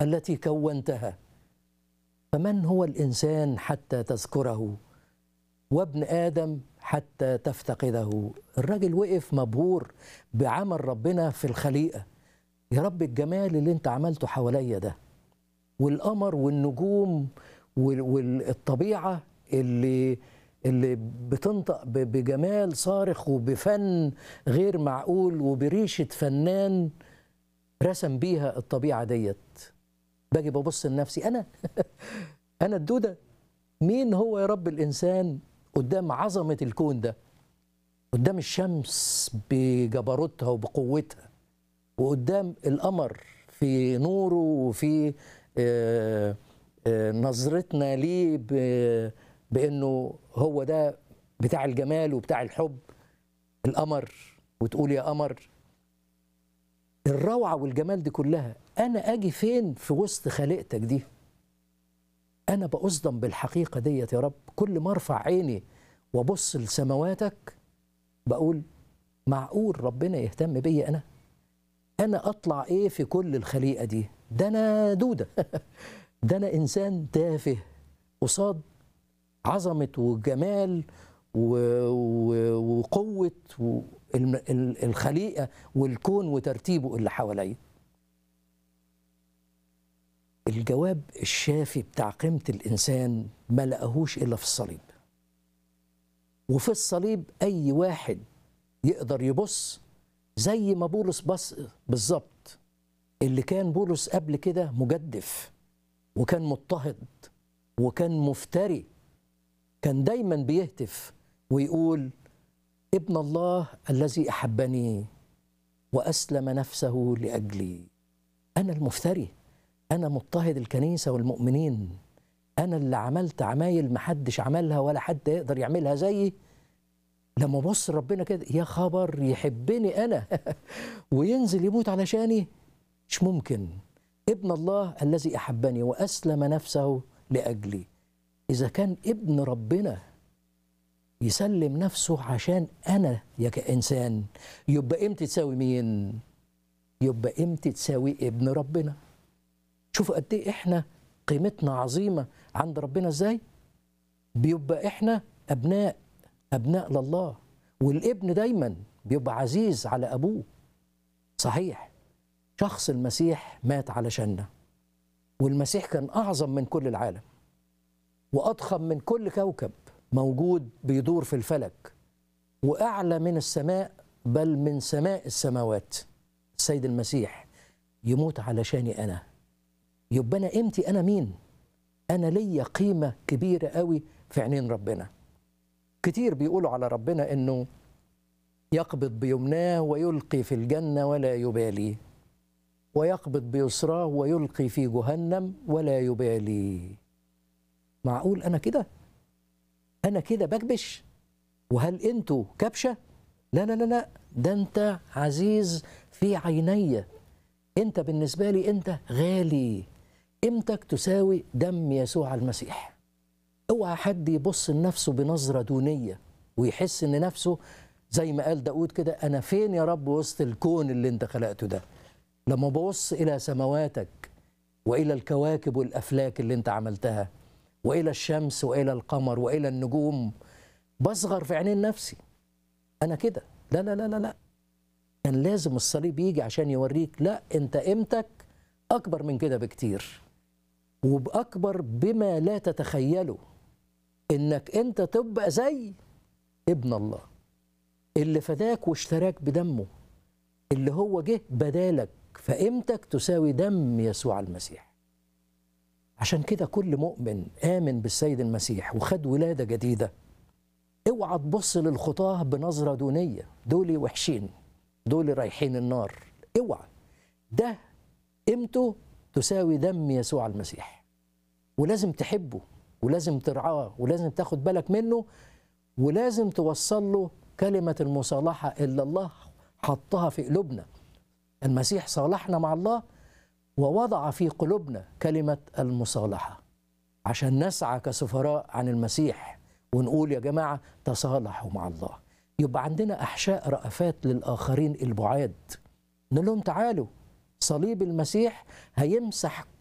التي كونتها فمن هو الانسان حتى تذكره وابن ادم حتى تفتقده الراجل وقف مبهور بعمل ربنا في الخليقه يا رب الجمال اللي انت عملته حواليا ده والقمر والنجوم وال- والطبيعه اللي اللي بتنطق ب- بجمال صارخ وبفن غير معقول وبريشه فنان رسم بيها الطبيعه ديت باجي ببص لنفسي انا انا الدوده مين هو يا رب الانسان قدام عظمه الكون ده قدام الشمس بجبروتها وبقوتها وقدام القمر في نوره وفي آه، آه، نظرتنا ليه ب- بانه هو ده بتاع الجمال وبتاع الحب القمر وتقول يا قمر الروعه والجمال دي كلها انا اجي فين في وسط خليقتك دي انا باصدم بالحقيقه ديت يا رب كل ما ارفع عيني وابص لسماواتك بقول معقول ربنا يهتم بيا انا انا اطلع ايه في كل الخليقه دي ده انا دوده ده انا انسان تافه قصاد عظمه وجمال و... و... وقوه و... الم- ال- الخليقه والكون وترتيبه اللي حواليا الجواب الشافي بتاع قيمه الانسان ما لقاهوش الا في الصليب وفي الصليب اي واحد يقدر يبص زي ما بولس بص بالظبط اللي كان بولس قبل كده مجدف وكان مضطهد وكان مفتري كان دايما بيهتف ويقول ابن الله الذي احبني واسلم نفسه لاجلي انا المفتري انا مضطهد الكنيسه والمؤمنين انا اللي عملت عمايل محدش عملها ولا حد يقدر يعملها زيي لما بص ربنا كده يا خبر يحبني انا وينزل يموت علشاني مش ممكن ابن الله الذي احبني واسلم نفسه لاجلي اذا كان ابن ربنا يسلم نفسه عشان انا يا كانسان يبقى قيمتي تساوي مين يبقى قيمتي تساوي ابن ربنا شوفوا قد ايه احنا قيمتنا عظيمه عند ربنا ازاي بيبقى احنا ابناء ابناء لله والابن دايما بيبقى عزيز على ابوه صحيح شخص المسيح مات علشاننا والمسيح كان اعظم من كل العالم واضخم من كل كوكب موجود بيدور في الفلك واعلى من السماء بل من سماء السماوات السيد المسيح يموت علشاني انا يبقى انا قيمتي انا مين انا ليا قيمه كبيره قوي في عينين ربنا كتير بيقولوا على ربنا انه يقبض بيمناه ويلقي في الجنه ولا يبالي ويقبض بيسراه ويلقي في جهنم ولا يبالي معقول انا كده انا كده بكبش وهل انتوا كبشه لا لا لا لا ده انت عزيز في عيني انت بالنسبه لي انت غالي قيمتك تساوي دم يسوع المسيح اوعى حد يبص لنفسه بنظره دونيه ويحس ان نفسه زي ما قال داود كده انا فين يا رب وسط الكون اللي انت خلقته ده لما ببص الى سماواتك والى الكواكب والافلاك اللي انت عملتها والى الشمس والى القمر والى النجوم بصغر في عينين نفسي انا كده لا لا لا لا لا كان لازم الصليب يجي عشان يوريك لا انت قيمتك اكبر من كده بكتير وباكبر بما لا تتخيله انك انت تبقى زي ابن الله اللي فداك واشتراك بدمه اللي هو جه بدالك فقيمتك تساوي دم يسوع المسيح عشان كده كل مؤمن آمن بالسيد المسيح وخد ولادة جديدة اوعى تبص للخطاة بنظرة دونية دول وحشين دول رايحين النار اوعى ده قيمته تساوي دم يسوع المسيح ولازم تحبه ولازم ترعاه ولازم تاخد بالك منه ولازم توصل له كلمة المصالحة اللي الله حطها في قلوبنا المسيح صالحنا مع الله ووضع في قلوبنا كلمة المصالحة عشان نسعى كسفراء عن المسيح ونقول يا جماعة تصالحوا مع الله يبقى عندنا أحشاء رأفات للآخرين البعاد نقول لهم تعالوا صليب المسيح هيمسح